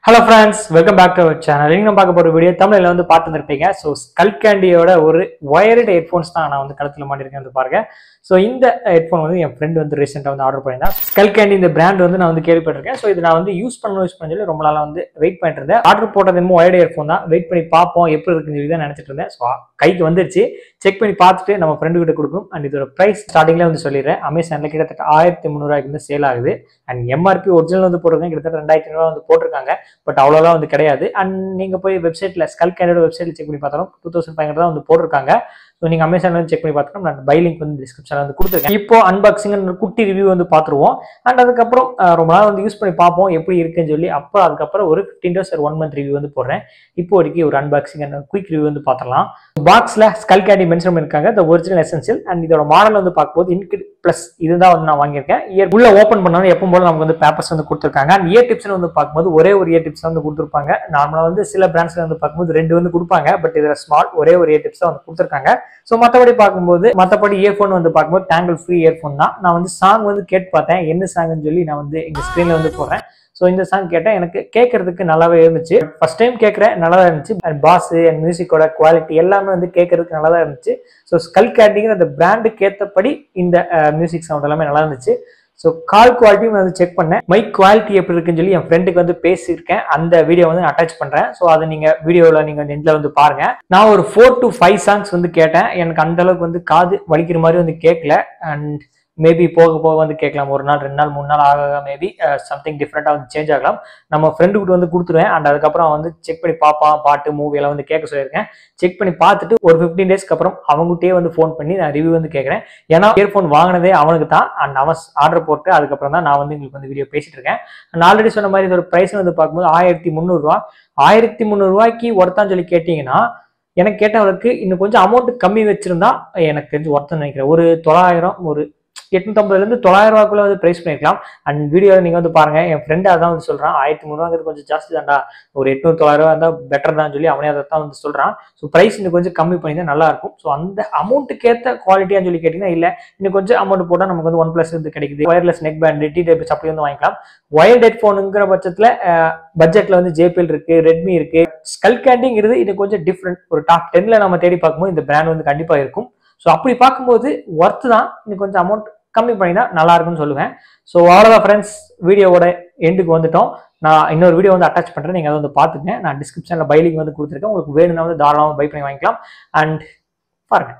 Hello friends welcome back to our channel நீங்கள் பார்க்க போகிற வீடியோ தமிழில் வந்து பார்த்துருப்பீங்க ஸோ ஸ்கல் கேண்டியோட ஒரு ஒயர்டு ஹெட்ஃபோன்ஸ் தான் நான் வந்து கழுத்தில் மாட்டிருக்கேன் வந்து பாருங்க ஸோ இந்த ஹெட்ஃபோன் வந்து என் ஃப்ரெண்ட் வந்து ரீசெண்டாக வந்து ஆர்டர் பண்ணியிருந்தேன் ஸ்கல் கேண்டி இந்த பிராண்ட் வந்து நான் வந்து கேள்விப்பட்டிருக்கேன் ஸோ இது நான் வந்து யூஸ் பண்ணணும் யூஸ் பண்ண சொல்லி ரொம்ப நாளாக வந்து வெயிட் பண்ணிட்டு இருந்தேன் ஆர்டர் போட்டது என்னமோ ஒயர்டு ஹெட்ஃபோன் தான் வெயிட் பண்ணி பார்ப்போம் எப்படி இருக்குன்னு சொல்லி தான் நினச்சிட்டு இருந்தேன் ஸோ கைக்கு வந்துருச்சு செக் பண்ணி பார்த்துட்டு நம்ம ஃப்ரெண்டு கிட்ட கொடுக்கணும் அண்ட் இதோட ப்ரைஸ் ஸ்டார்டிங்லேயே வந்து சொல்லிடுறேன் அமேசானில் கிட்டத்தட்ட ஆயிரத்தி முந்நூறுவாய்க்கு வந்து சேல் ஆகுது அண்ட் எம்ஆர்பி ஒரிஜினல் வந்து போட்டிருக்கேன் கிட்டத்தட்ட ரெண்டாயிரத்தி ஐநூறுவா வந்து போட்டிருக்காங்க பட் அவ்வளோலாம் வந்து கிடையாது அண்ட் நீங்கள் போய் வெப்சைட்டில் ஸ்கல் கேண்டோட வெப்சைட்டில் செக் பண்ணி பார்த்தாலும் டூ தௌசண்ட் ஃபைவ் ஹண்ட்ரட் தான் வந்து போட்டிருக்காங்க ஸோ நீங்கள் அமேசானில் வந்து செக் பண்ணி பார்த்துக்கணும் நான் பை லிங்க் வந்து டிஸ்கிரிப்ஷனில் வந்து கொடுத்துருக்கேன் இப்போ அன்பாக்சிங் குட்டி ரிவ்யூ வந்து பார்த்துருவோம் அண்ட் அதுக்கப்புறம் அஹ், ரொம்ப நாள் வந்து யூஸ் பண்ணி பார்ப்போம் எப்படி இருக்குன்னு சொல்லி அப்போ அதுக்கப்புறம் ஒரு ஃபிஃப்டீன் டேஸ் ஒரு ஒன் மந்த் ரிவ்யூ வந்து போடுறேன் இப்போ வரைக்கும் ஒரு அன்பாக்சிங் அண்ட் குயிக் ரிவ்யூ வந்து பார்த்துடலாம் பாக்ஸில் ஸ்கல் கேண்டி மென்ஷன் பண்ணியிருக்காங்க த ஒரிஜினல் எசென்சியல் அண்ட் இதோட மாடல் வந்து பார்க்கும்போது இன்கிட் ப்ளஸ் இதுதான் வந்து நான் வாங்கியிருக்கேன் இயர் உள்ள ஓப்பன் பண்ணாலும் எப்பவும் போல நமக்கு வந்து பேப்பர்ஸ் வந்து கொடுத்துருக்காங்க அண்ட் இயர் டிப்ஸ் வந்து பார்க்கும்போது ஒரே ஒரு இயர் டிப்ஸ் வந்து கொடுத்துருப்பாங்க நார்மலாக வந்து சில பிராண்ட்ஸ்ல வந்து பார்க்கும்போது ரெண்டு வந்து கொடுப்பாங்க பட் இதில் ஸ்மால் ஒரே ஒரு இயர் டிப்ஸ் தான் வந்து கொடுத்துருக்காங்க ஸோ மற்றபடி பார்க்கும்போது மற்றபடி இயர்ஃபோன் வந்து பார்க்கும்போது டேங்கிள் ஃப்ரீ இயர்ஃபோன் தான் நான் வந்து சாங் வந்து கேட்டு பார்த்தேன் என்ன சாங்னு சொல்லி நான் வந்து எங்கள் ஸ்க்ரீனில் வந்து போடுறேன் ஸோ இந்த சாங் கேட்டேன் எனக்கு கேட்கறதுக்கு நல்லாவே இருந்துச்சு ஃபர்ஸ்ட் டைம் கேட்குறேன் நல்லா தான் இருந்துச்சு அண்ட் பாஸ் அண்ட் மியூசிக்கோட குவாலிட்டி எல்லாமே வந்து கேட்கறதுக்கு நல்லா தான் இருந்துச்சு ஸோ ஸ்கல் கேட்டிங்கிற அந்த பிராண்டுக்கு ஏற்றபடி இந்த மியூசிக் சவுண்ட் எல்லாமே நல்லா இருந்துச்சு ஸோ கால் குவாலிட்டியும் நான் வந்து செக் பண்ணேன் மைக் குவாலிட்டி எப்படி இருக்குன்னு சொல்லி என் ஃப்ரெண்டுக்கு வந்து பேசியிருக்கேன் அந்த வீடியோ வந்து நான் அட்டாச் பண்ணுறேன் ஸோ அதை நீங்கள் வீடியோவில் நீங்கள் வந்து எண்டில் வந்து பாருங்க நான் ஒரு ஃபோர் டு ஃபைவ் சாங்ஸ் வந்து கேட்டேன் எனக்கு அந்த அளவுக்கு வந்து காது வலிக்கிற மாதிரி வந்து கேட்கல அண்ட் மேபி போக போக வந்து கேட்கலாம் ஒரு நாள் ரெண்டு நாள் மூணு நாள் ஆக மேபி சம்திங் டிஃப்ரெண்ட்டாக வந்து சேஞ்ச் ஆகலாம் நம்ம ஃப்ரெண்டு கிட்ட வந்து கொடுத்துருவேன் அண்ட் அதுக்கப்புறம் அவன் வந்து செக் பண்ணி பார்ப்பான் பாட்டு மூவி எல்லாம் வந்து கேட்க சொல்லியிருக்கேன் செக் பண்ணி பார்த்துட்டு ஒரு ஃபிஃப்டீன் டேஸ்க்கு அப்புறம் அவங்ககிட்டயே வந்து ஃபோன் பண்ணி நான் ரிவ்யூ வந்து கேட்குறேன் ஏன்னா இயர்ஃபோன் வாங்கினதே அவனுக்கு தான் அண்ட் அவன் ஆர்டர் போட்டு அதுக்கப்புறம் தான் நான் வந்து உங்களுக்கு வந்து வீடியோ பேசிட்டு இருக்கேன் நான் ஆல்ரெடி சொன்ன மாதிரி இதோட ப்ரைஸ் வந்து பார்க்கும்போது ஆயிரத்தி முந்நூறுரூவா ஆயிரத்தி முந்நூறுரூவாய்க்கு ஒருத்தான்னு சொல்லி கேட்டிங்கன்னா எனக்கு கேட்டவருக்கு இன்னும் கொஞ்சம் அமௌண்ட் கம்மி வச்சிருந்தா எனக்கு தெரிஞ்சு ஒருத்தன் நினைக்கிறேன் ஒரு தொள்ளாயிரம் ஒரு எட்நூத்தம்பதுலேருந்து தொள்ளாயிரம் ரூபாய்க்குள்ள வந்து ப்ரைஸ் பண்ணிருக்கலாம் அண்ட் வீடியோவில் நீங்கள் வந்து பாருங்க என் ஃப்ரெண்டு அதான் வந்து சொல்கிறான் ஆயிரத்தி முந்நூறுவாங்கிறது கொஞ்சம் ஜாஸ்தி தான்டா ஒரு எட்நூறு தொள்ளாயிரம் ரூபா இருந்தால் பெட்டர் தான் சொல்லி அவனே அதை தான் வந்து சொல்கிறான் ஸோ ப்ரைஸ் இன்னும் கொஞ்சம் கம்மி பண்ணி தான் நல்லா இருக்கும் ஸோ அந்த அமௌண்ட்டுக்கு ஏற்ற குவாலிட்டியான்னு சொல்லி கேட்டிங்கன்னா இல்லை இன்னும் கொஞ்சம் அமௌண்ட் போட்டால் நமக்கு வந்து ஒன் ப்ளஸ் வந்து கிடைக்குது wireless neck band T type அப்படி வந்து வாங்கிக்கலாம் ஒயர்ட் ஹெட்ஃபோனுங்கிற பட்சத்தில் பட்ஜெட்டில் வந்து ஜேபிஎல் இருக்கு ரெட்மி இருக்கு ஸ்கல் கேண்டிங்கிறது இது கொஞ்சம் டிஃப்ரெண்ட் ஒரு டாப் டென்ல நம்ம தேடி பார்க்கும்போது இந்த பிராண்ட் வந்து கண்டிப்பாக இருக்கும் ஸோ அப்படி பார்க்கும்போது ஒர்த்து தான் இன்னும் கொஞ்சம் அமௌண்ட் கம்மி பண்ணி தான் நல்லா இருக்கும்னு சொல்லுவேன் ஸோ அவ்வளோதான் ஃப்ரெண்ட்ஸ் வீடியோவோட எண்டுக்கு வந்துட்டோம் நான் இன்னொரு வீடியோ வந்து அட்டாச் பண்ணுறேன் நீங்கள் அதை வந்து பார்த்துங்க நான் டிஸ்கிரிப்ஷனில் பைலிங் வந்து கொடுத்துருக்கேன் உங்களுக்கு வேணும்னா வந்து தாராளமாக பை பண்ணி வாங்கிக்கலாம் அண்ட் பாருங்க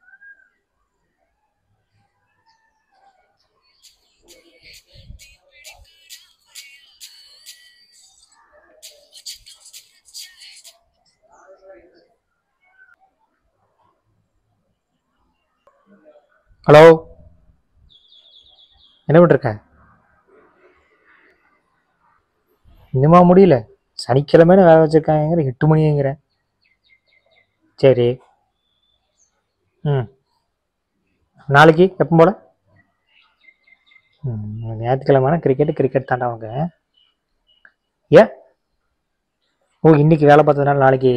ஹலோ என்ன பண்ணிருக்க இன்னுமா முடியல சனிக்கிழமைன்னு வேலை வச்சிருக்காங்கிற எட்டு மணிங்கிற சரி ம் நாளைக்கு எப்போ போல ம், ஞாயிற்றுக்கிழமை கிரிக்கெட் கிரிக்கெட் தாண்டா அவங்க ஏ ஓ இன்னைக்கு வேலை பார்த்ததுனால நாளைக்கு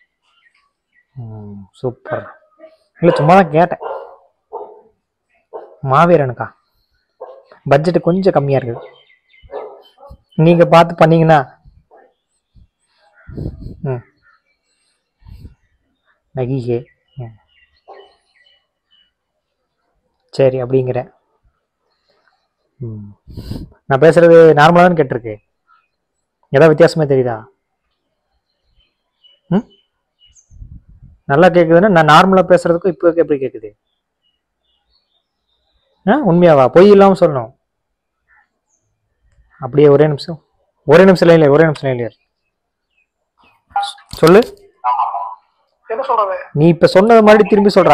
ம் சூப்பர் இல்லை சும்மா தான் கேட்டேன் மாவீரனுக்கா பட்ஜெட் கொஞ்சம் கம்மியாக இருக்குது நீங்கள் பார்த்து பண்ணீங்கன்னா ம் நகிகே ம் சரி அப்படிங்கிறேன் ம் நான் பேசுறது நார்மலாக தான் கேட்டிருக்கு ஏதாவது வித்தியாசமே தெரியுதா ம் நல்லா கேட்குதுன்னா நான் நார்மலாக பேசுறதுக்கும் இப்போ எப்படி கேட்குது ஆ உண்மையாவா பொய் இல்லாமல் சொல்லணும் அப்படியே ஒரே நிமிஷம் ஒரே நிமிஷம் இல்லை ஒரே நிமிஷம் இல்லை சொல்லு என்ன சொல்றது நீ இப்ப சொன்னது மாதிரி திரும்பி சொல்றா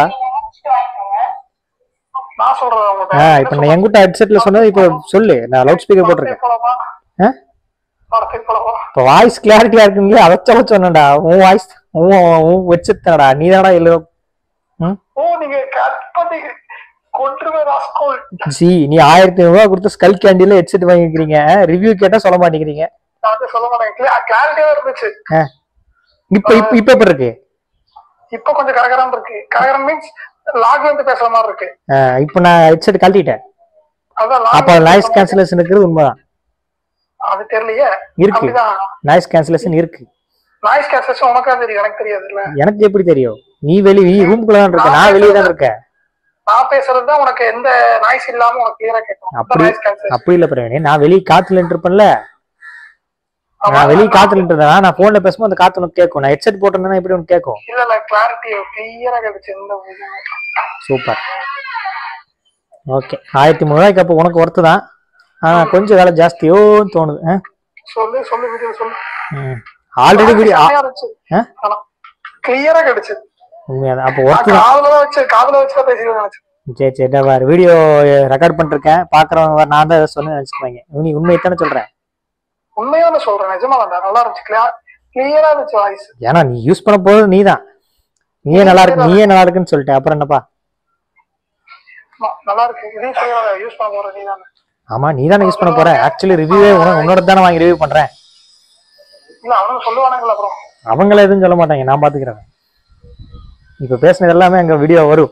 நான் சொல்றது ஆ உங்கள்ட்ட இப்ப நான் என்கிட்ட ஹெட்செட்ல சொன்னது இப்போ சொல்லு நான் லவுட் ஸ்பீக்கர் போட்டிருக்கேன் போலாமா ஆ? படத்துக்கு போலாமா இப்போ வாய்ஸ் கிளாரிட்டியா இருக்குங்களே அதை சொல்ல சொன்னடா உன் வாய்ஸ் உன் உன் வச்சுட்டாடா நீ தானடா எழுத ம் ஓ நீங்க கட் பண்ணி கொண்டுருவேன் ராஸ்கோல் ஜி நீ ஆயிரத்தி ஐநூறு ரூபா கொடுத்து ஸ்கல் கேண்டில ஹெட்செட் வாங்கிக்கிறீங்க ரிவ்யூ கேட்டா சொல்ல மாட்டேங்கிறீங்க நான் வந்து சொல்ல மாட்டேன் கிளாரிட்டியா இருந்துச்சு ஆ. இப்ப இப்ப இப்ப எப்படி இருக்கு இப்ப கொஞ்சம் கரகரம் இருக்கு கரகரம் மீன்ஸ் லாக்ல இருந்து பேசுற மாதிரி இருக்கு ஆ, இப்ப நான் ஹெட்செட் கழட்டிட்டேன் அதான் அப்ப lag நாய்ஸ் கேன்சலேஷன் இருக்கிறது உண்மைதான் அது தெரியலையே இருக்கு அப்படிதான் நாய்ஸ் கேன்சலேஷன் இருக்கு நாய்ஸ் கேன்சலேஷன் உனக்கா தெரியும் எனக்கு தெரியாது இல்ல எனக்கு எப்படி தெரியும் நீ வெளி நீ ரூம்குள்ள தான் இருக்க நான் வெளியே தான் இருக்கேன் நான் பேசுறது தான் உனக்கு எந்த நாய்ஸ் இல்லாம உனக்கு கிளியரா கேட்கும் அப்படி- நாய்ஸ் கேன்சலேஷன் அப்படி இல்ல பிரவீனே நான் வெளியே காத்துல இருப்பேன்ல நான் வெளியே காத்துல இருந்தேன் நான் போன்ல பேசும்போது அந்த காத்து உனக்கு கேட்கும் நான் ஹெட்செட் போட்டிருந்தேன்னா எப்படி உனக்கு கேட்கும் இல்ல இல்ல கிளாரிட்டி கிளியரா கிடைச்சு எந்த இதுவும். சூப்பர் ஓகே ஆயிரத்தி முந்நூறுவாய்க்கு அப்போ உனக்கு ஒர்த்து தான் ஆனா கொஞ்சம் வேலை ஜாஸ்தியோன்னு தோணுது ஆ? சொல்லு சொல்லு வீடியோ சொல்லு ம் ஆல்ரெடி வீடியோ செமையா இருந்துச்சு ஆ? ஆனா கிளியரா கிடைச்சது உண்மையாதான் அப்போ நான் ஒர்த்து தான் காதுல தான் வச்சு காதுல வச்சு தான் பேசிட்டு நினைச்சேன் சரி சரி நான் வேற வீடியோ ரெக்கார்ட் பண்ணிருக்கேன் பாக்குறவங்க வேற நான் தான் ஏதாவது சொன்னு நினைச்சுக்குவாங்க நீ உண்மையை தானே சொல்றேன் உண்மையா நான் சொல்றேன் நிஜமா தான் நல்லா இருந்துச்சு கிளியரா இருந்துச்சு வாய்ஸ் ஏன்னா நீ யூஸ் பண்ண போறது நீ தான் நீயே நல்லா இருக்கு நீயே நல்லா இருக்குன்னு சொல்லிட்டேன் அப்புறம் என்னப்பா நல்லா இருக்கு இதே யூஸ் பண்ண போற நீ தானே ஆமா நீ தானே யூஸ் பண்ண போற ஆக்சுவலி ரிவ்யூவே உன்னோட தானே வாங்கி ரிவ்யூ பண்றேன் இல்ல அவனுங்க சொல்லுவானுங்களா அப்புறம் அவங்கள எதுவும் சொல்ல மாட்டாங்க நான் பாத்துக்கிறேன் இப்ப பேசினது எல்லாமே அங்க வீடியோ வரும்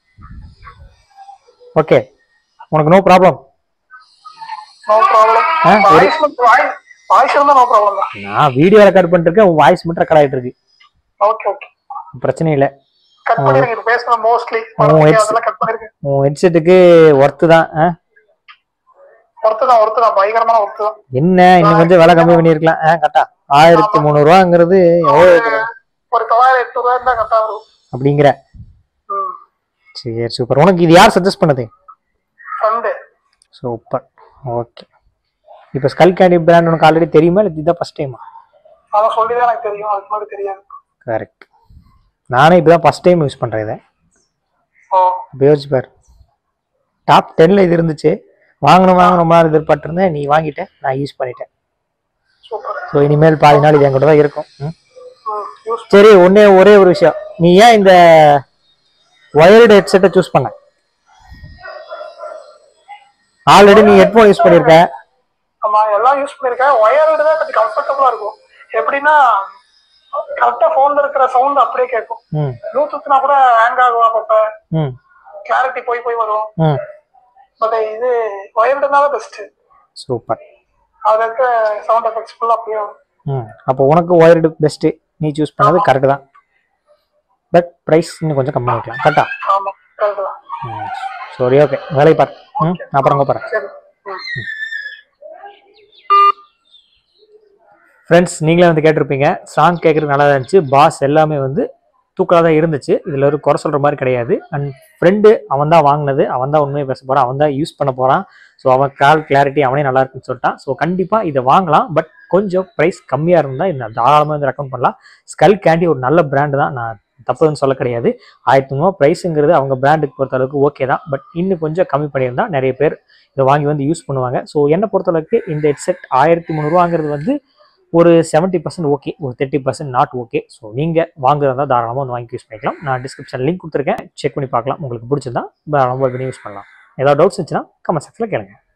ஓகே உனக்கு நோ ப்ராப்ளம் நோ ப்ராப்ளம் ஆ, ஒரு- வாய்ஸ் வாய்ஸ் வாய்ஸ் இருந்தா நோ ப்ராப்ளம் தான் நான் வீடியோ ரெக்கார்ட் பண்ணிட்டு இருக்கேன் உன் வாய்ஸ் மட்டும் ரெக்கார்ட் ஆயிட்டு இருக்கு ஓகே ஓகே பிரச்சனை இல்லை கட் பண்ணிருங்க இது பேசுற மோஸ்ட்லி it's- அதெல்லாம் கட் பண்ணிருக்கேன் உன் ஹெட்செட்டுக்கு ஒர்த்து தான் ஆ? ஒருத்து தான் ஒருத்து தான் பயங்கரமான ஒருத்து தான் என்ன இன்னும் கொஞ்சம் விலை கம்மி பண்ணிருக்கலாம் ஆ கரெக்டா ஆயிரத்தி முந்நூறுவாங்கிறது எவ்வளவு இருக்குது? ஒரு தொள்ளாயிரம் எட்டு ரூபாய் இருந்தா கரெக்டா வரும் அப்படிங்கிற ம் சரி சூப்பர் உனக்கு இது யார் சஜஸ்ட் பண்ணது சண்டே சூப்பர் ஓகே இப்போ ஸ்கல் கேண்டி பிராண்ட் உனக்கு ஆல்ரெடி தெரியுமா இல்லை இதுதான் ஃபர்ஸ்ட் டைமா அவன் சொல்லிதான் எனக்கு தெரியும் அதுக்கு முன்னாடி தெரியாது கரெக்ட் நானே இப்பதான் ஃபர்ஸ்ட் டைம் யூஸ் பண்றேன் இதை ஓ இப்போ யோசிச்சு பாரு டாப் டென்ல இது இருந்துச்சு வாங்கணும் வாங்கணும் ரொம்ப நாள் எதிர்பார்த்திருந்தேன் நீ வாங்கிட்ட நான் யூஸ் பண்ணிட்டேன் சூப்பர் ஸோ இனிமேல் பாதி நாள் இது என்கிட்ட தான் இருக்கும் ம். ம் யூஸ் சரி ஒன்னே ஒரே ஒரு விஷயம் நீ ஏன் இந்த ஒயர்டு ஹெட்செட்டை சூஸ் பண்ண ஆல்ரெடி நீ ஹெட்ஃபோன் யூஸ் பண்ணியிருக்க ஆமா எல்லாம் யூஸ் பண்ணிருக்கேன் ஒயர்டு தான் கொஞ்சம் கம்ஃபர்டபுளா இருக்கும் எப்படின்னா கரெக்டா போன்ல இருக்கிற சவுண்ட் அப்படியே கேட்கும் ம் ப்ளூடூத்னா கூட ஹேங் ஆகும் அப்பப்ப ம் கிளாரிட்டி போய் போய் வரும் ம் பட் இது ஒயர்டுனா தான் பெஸ்ட் சூப்பர் அதுல இருக்கிற சவுண்ட் எஃபெக்ட்ஸ் ஃபுல்லா அப்படியே வரும் ம் அப்போ உனக்கு ஒயர்டு பெஸ்ட்டு நீ சூஸ் பண்ணது கரெக்டு தான் பட் ப்ரைஸ் இன்னும் கொஞ்சம் கம்மி பண்ணிக்கலாம் கரெக்டா ஆமா கரெக்ட் தான் ம் சரி ஓகே வேலையை பாரு ம் நான் அப்புறம் கூப்பிட்றேன் சரி ம் ஃப்ரெண்ட்ஸ் நீங்களே வந்து கேட்டிருப்பீங்க சாங் கேட்குறது நல்லா தான் இருந்துச்சு பாஸ் எல்லாமே வந்து தூக்கலாக தான் இருந்துச்சு இதில் ஒரு குறை சொல்கிற மாதிரி கிடையாது அண்ட் ஃப்ரெண்டு அவன் தான் வாங்கினது அவன் தான் உண்மையை பேச போகிறான் அவன் தான் யூஸ் பண்ண போகிறான் ஸோ அவன் கால் கிளாரிட்டி அவனே நல்லா இருக்குன்னு சொல்லிட்டான் ஸோ கண்டிப்பாக இதை வாங்கலாம் பட் கொஞ்சம் ப்ரைஸ் கம்மியாக இருந்தால் இந்த தாராளமாக வந்து ரெக்கமெண்ட் பண்ணலாம் ஸ்கல் கேண்டி ஒரு நல்ல பிராண்டு தான் நான் தப்புன்னு சொல்ல கிடையாது ஆயிரத்தி நூறுவா ப்ரைஸுங்கிறது அவங்க பிராண்டுக்கு பொறுத்த அளவுக்கு ஓகே தான் பட் இன்னும் கொஞ்சம் கம்மி பண்ணியிருந்தா நிறைய பேர் இதை வாங்கி வந்து யூஸ் பண்ணுவாங்க ஸோ என்னை பொறுத்தளவுக்கு இந்த ஹெட்செட் ஆயிரத்தி முந்நூறுவாங்கிறது வந்து ஒரு செவன்ட்டி பர்சன்ட் ஓகே ஒரு thirty percent not okay so நீங்கள் வாங்குறதா தாராளமாக வந்து வாங்கி யூஸ் பண்ணிக்கலாம் நான் டிஸ்கிரிப்ஷன் லிங்க் கொடுத்துருக்கேன் செக் பண்ணி பார்க்கலாம் உங்களுக்கு பிடிச்சிருந்தா தாராளமாக பண்ணி யூஸ் பண்ணலாம் ஏதாவது டவுட்ஸ் இருந்துச்சுன்னா கமெண்ட் செக்ஷனில் கேளுங்க